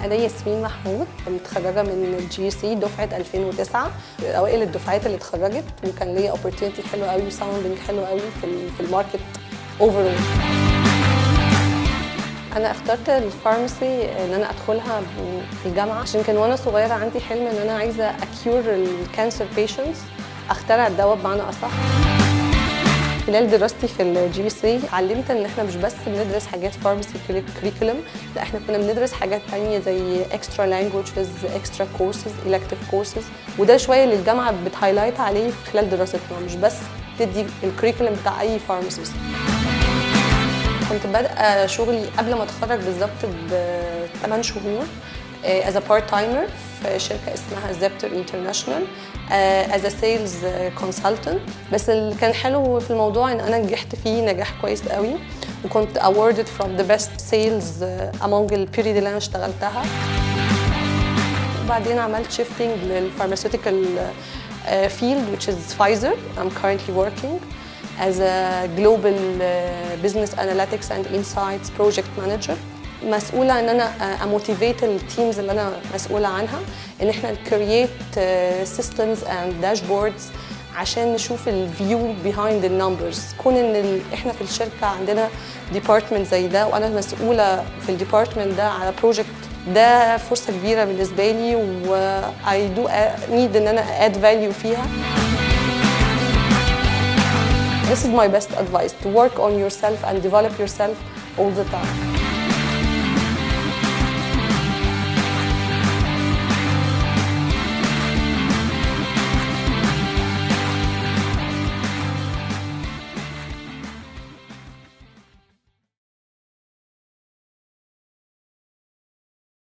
أنا ياسمين محمود متخرجة من الجي سي دفعة 2009 أوائل الدفعات اللي اتخرجت وكان ليا opportunity حلوة قوي وساوندنج حلو قوي في ال- في الماركت اوفرول انا اخترت الفارماسي ان انا ادخلها في الجامعه عشان كان وانا صغيره عندي حلم ان انا عايزه اكيور الكانسر بيشنتس اخترع الدواء بمعنى اصح خلال دراستي في الجي سي اتعلمت ان احنا مش بس بندرس حاجات فارماسي كريكولم لا احنا كنا بندرس حاجات تانية زي اكسترا لانجوجز اكسترا كورسز الكتيف كورسز وده شويه اللي الجامعه بتهايلايت عليه في خلال دراستنا مش بس تدي الكريكولم بتاع اي فارماسيست كنت بادئه شغلي قبل ما اتخرج بالظبط ب 8 شهور از ا بارت تايمر في شركه اسمها زابتر انترناشونال از ا سيلز كونسلتنت بس اللي كان حلو في الموضوع ان انا نجحت فيه نجاح كويس قوي وكنت awarded from the best sales uh, among البيريد اللي انا اشتغلتها وبعدين عملت shifting للفارماسيوتيكال field which is Pfizer I'm currently working as a global uh, business analytics and insights project manager مسؤولة ان انا اموتيفيت التيمز اللي انا مسؤولة عنها ان احنا create uh, systems and dashboards عشان نشوف الفيو behind the numbers كون ان ال... احنا في الشركة عندنا ديبارتمنت زي ده وانا مسؤولة في الديبارتمنت ده على بروجكت ده فرصة كبيرة بالنسبة لي و I do need ان انا add value فيها This is my best advice to work on yourself and develop yourself all the time.